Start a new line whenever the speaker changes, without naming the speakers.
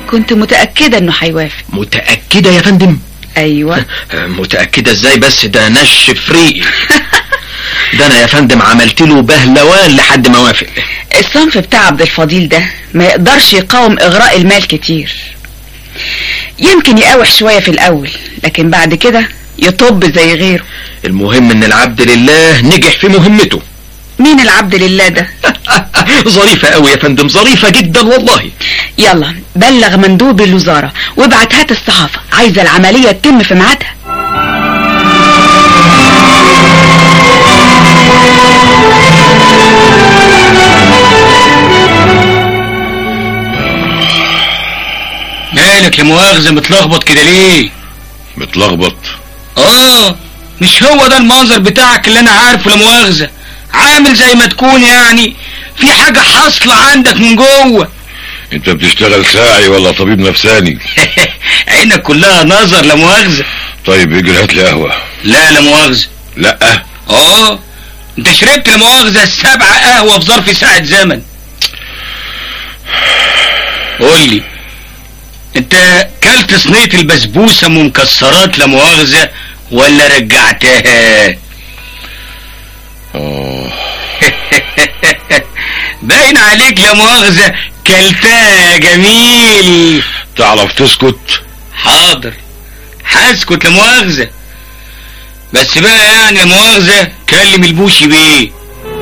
كنت متأكدة انه هيوافق
متأكدة يا فندم
ايوه
متأكدة ازاي بس ده نش فريقي ده انا يا فندم عملت له بهلوان لحد ما وافق
الصنف بتاع عبد الفضيل ده ما يقدرش يقاوم اغراء المال كتير يمكن يقاوح شوية في الاول لكن بعد كده يطب زي غيره
المهم ان العبد لله نجح في مهمته
مين العبد لله ده
ظريفة قوي يا فندم ظريفة جدا والله
يلا بلغ مندوب الوزارة وابعت هات الصحافة عايزة العملية تتم في ميعادها
مالك يا مؤاخذة متلخبط كده ليه
متلخبط
اه مش هو ده المنظر بتاعك اللي انا عارفه لا مؤاخذة عامل زي ما تكون يعني في حاجة حاصلة عندك من جوه
انت بتشتغل ساعي ولا طبيب نفساني
عينك كلها نظر لا مؤاخذة
طيب اجري هات لي قهوة
لا لا مؤاخذة
لا
اه انت شربت لا مؤاخذة سبع قهوة في ظرف ساعة زمن قول لي انت كلت صينية البسبوسة ام مكسرات لا مؤاخذة ولا رجعتها
اه
باين عليك لا مؤاخذة كلتها يا جميل
تعرف تسكت
حاضر هسكت لا مؤاخذة بس بقى يعني لا مؤاخذة كلم البوشي بيه